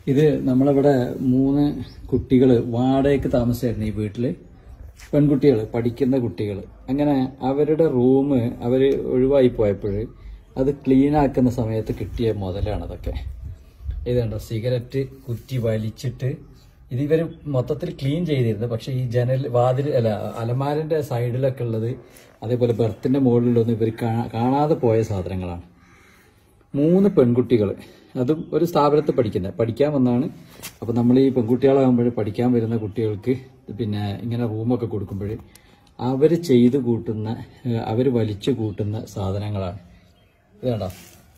ഇത് നമ്മളിവിടെ മൂന്ന് കുട്ടികൾ വാടകയ്ക്ക് താമസിച്ചായിരുന്നു ഈ വീട്ടില് പെൺകുട്ടികൾ പഠിക്കുന്ന കുട്ടികൾ അങ്ങനെ അവരുടെ റൂം അവർ ഒഴിവായി പോയപ്പോൾ അത് ക്ലീൻ ആക്കുന്ന സമയത്ത് കിട്ടിയ മുതലാണ് അതൊക്കെ ഇതുണ്ടോ സിഗരറ്റ് കുറ്റി വലിച്ചിട്ട് ഇത് ഇവർ മൊത്തത്തിൽ ക്ലീൻ ചെയ്തിരുന്നു പക്ഷെ ഈ ജനൽ വാതിൽ അല്ല അലമാരന്റെ സൈഡിലൊക്കെ ഉള്ളത് അതേപോലെ ബെർത്തിന്റെ മുകളിലൊന്നും ഇവർ കാണാതെ പോയ സാധനങ്ങളാണ് മൂന്ന് പെൺകുട്ടികൾ അതും ഒരു സ്ഥാപനത്തിൽ പഠിക്കുന്നത് പഠിക്കാൻ വന്നാണ് അപ്പോൾ നമ്മൾ ഈ പെൺകുട്ടികളാകുമ്പോൾ പഠിക്കാൻ വരുന്ന കുട്ടികൾക്ക് പിന്നെ ഇങ്ങനെ റൂമൊക്കെ കൊടുക്കുമ്പോൾ അവർ ചെയ്ത് കൂട്ടുന്ന അവർ വലിച്ചു കൂട്ടുന്ന സാധനങ്ങളാണ് ഇത് കണ്ടോ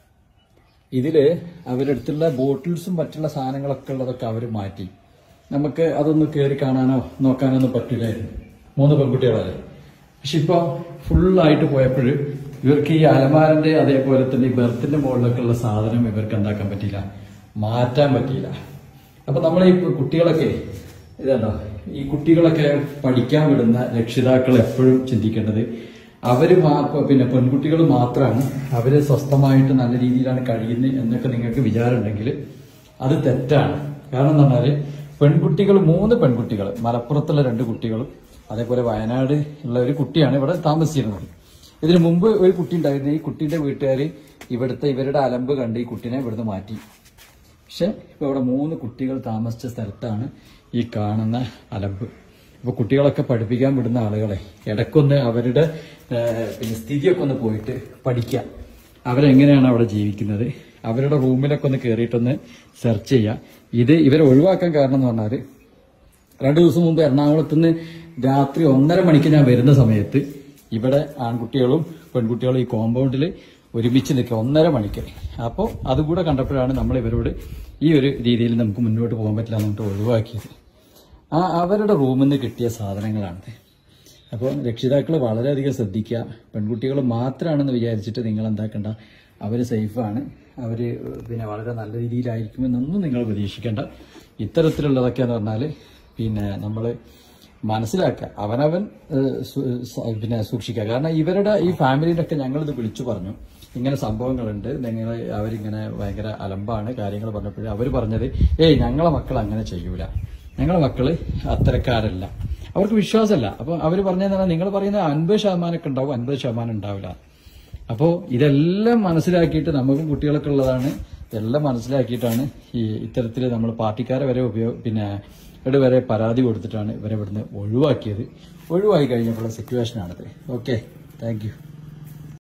ഇതില് അവരടുത്തുള്ള ബോട്ടിൽസും മറ്റുള്ള സാധനങ്ങളൊക്കെ ഉള്ളതൊക്കെ അവർ മാറ്റി നമുക്ക് അതൊന്ന് കയറി കാണാനോ നോക്കാനോ ഒന്നും പറ്റില്ലായിരുന്നു മൂന്ന് പെൺകുട്ടികളല്ലേ പക്ഷെ ഇപ്പൊ ഫുള്ളായിട്ട് പോയപ്പോൾ ഇവർക്ക് ഈ അലമാരന്റെ അതേപോലെ തന്നെ ഈ ബെർത്തിന്റെ മുകളിലൊക്കെ ഉള്ള സാധനം ഇവർക്ക് എന്താക്കാൻ പറ്റിയില്ല മാറ്റാൻ പറ്റിയില്ല അപ്പൊ നമ്മൾ ഈ കുട്ടികളൊക്കെ ഇതാണോ ഈ കുട്ടികളൊക്കെ പഠിക്കാൻ വിടുന്ന രക്ഷിതാക്കൾ എപ്പോഴും ചിന്തിക്കേണ്ടത് അവര് മാ- പിന്നെ പെൺകുട്ടികൾ മാത്രമാണ് അവര് സ്വസ്ഥമായിട്ട് നല്ല രീതിയിലാണ് കഴിയുന്നത് എന്നൊക്കെ നിങ്ങൾക്ക് വിചാരമുണ്ടെങ്കിൽ അത് തെറ്റാണ് കാരണം എന്താ പറഞ്ഞാല് പെൺകുട്ടികൾ മൂന്ന് പെൺകുട്ടികൾ മലപ്പുറത്തുള്ള രണ്ട് കുട്ടികളും അതേപോലെ വയനാട് ഉള്ള ഒരു കുട്ടിയാണ് ഇവിടെ താമസിച്ചിരുന്നത് ഇതിനു മുമ്പ് ഒരു കുട്ടി ഉണ്ടായിരുന്നു ഈ കുട്ടിയുടെ വീട്ടുകാർ ഇവിടുത്തെ ഇവരുടെ അലമ്പ് കണ്ട് ഈ കുട്ടീനെ ഇവിടുന്ന് മാറ്റി പക്ഷെ ഇപ്പൊ ഇവിടെ മൂന്ന് കുട്ടികൾ താമസിച്ച സ്ഥലത്താണ് ഈ കാണുന്ന അലമ്പ് അപ്പൊ കുട്ടികളൊക്കെ പഠിപ്പിക്കാൻ വിടുന്ന ആളുകളെ ഇടയ്ക്കൊന്ന് അവരുടെ ഏഹ്, പിന്നെ സ്ഥിതിയൊക്കെ ഒന്ന് പോയിട്ട് പഠിക്കുക അവരെങ്ങനെയാണ് അവിടെ ജീവിക്കുന്നത് അവരുടെ റൂമിലൊക്കെ ഒന്ന് കയറിയിട്ടൊന്ന് സെർച്ച് ചെയ്യുക ഇത് ഇവരെ ഒഴിവാക്കാൻ കാരണം എന്ന് പറഞ്ഞാൽ രണ്ടു ദിവസം മുമ്പ് എറണാകുളത്ത് നിന്ന് രാത്രി ഒന്നര മണിക്ക് ഞാൻ വരുന്ന സമയത്ത് ഇവിടെ ആൺകുട്ടികളും പെൺകുട്ടികളും ഈ കോമ്പൗണ്ടിൽ ഒരുമിച്ച് നിൽക്കുക ഒന്നര മണിക്ക് അപ്പോൾ അതുകൂടെ കണ്ടപ്പോഴാണ് നമ്മൾ ഇവരോട് ഈ ഒരു രീതിയിൽ നമുക്ക് മുന്നോട്ട് പോകാൻ പറ്റില്ല എന്നിട്ട് ഒഴിവാക്കിയത് ആ അവരുടെ റൂമിൽ നിന്ന് കിട്ടിയ സാധനങ്ങളാണിത് അപ്പോൾ രക്ഷിതാക്കൾ വളരെയധികം ശ്രദ്ധിക്കുക പെൺകുട്ടികൾ മാത്രമാണെന്ന് വിചാരിച്ചിട്ട് നിങ്ങൾ എന്താക്കണ്ട അവർ സേഫാണ് അവർ പിന്നെ വളരെ നല്ല രീതിയിലായിരിക്കുമെന്നൊന്നും നിങ്ങൾ പ്രതീക്ഷിക്കേണ്ട ഇത്തരത്തിലുള്ളതൊക്കെ എന്ന് പറഞ്ഞാൽ പിന്നെ നമ്മൾ മനസ്സിലാക്കുക അവനവൻ ഏഹ്, സു- സ- പിന്നെ സൂക്ഷിക്കുക കാരണം ഇവരുടെ ഈ ഫാമിലിയുടെ ഒക്കെ ഞങ്ങളിത് വിളിച്ചു പറഞ്ഞു ഇങ്ങനെ സംഭവങ്ങളുണ്ട് നിങ്ങൾ അവരിങ്ങനെ ഭയങ്കര അലമ്പാണ് കാര്യങ്ങൾ പറഞ്ഞപ്പോഴും അവർ പറഞ്ഞത് ഏയ് ഞങ്ങളെ മക്കൾ അങ്ങനെ ചെയ്യൂല ഞങ്ങളെ മക്കള് അത്തരക്കാരല്ല അവർക്ക് വിശ്വാസമല്ല അപ്പൊ അവർ പറഞ്ഞാൽ നിങ്ങൾ പറയുന്ന അൻപത് ശതമാനമൊക്കെ ഉണ്ടാവും അൻപത് ശതമാനം ഉണ്ടാവില്ല അപ്പോൾ ഇതെല്ലാം മനസ്സിലാക്കിയിട്ട് നമുക്കും കുട്ടികളൊക്കെ ഉള്ളതാണ് ഇതെല്ലാം മനസ്സിലാക്കിയിട്ടാണ് ഈ ഇത്തരത്തിൽ നമ്മൾ പാർട്ടിക്കാരെ വരെ ഉപയോഗ പിന്നെ ഇവിടെ വരെ പരാതി കൊടുത്തിട്ടാണ് ഇവരെ ഇവിടുന്ന് ഒഴിവാക്കിയത് ഒഴിവായി കഴിഞ്ഞപ്പോഴുള്ള സിറ്റുവേഷനാണിത് ഓക്കെ താങ്ക് യു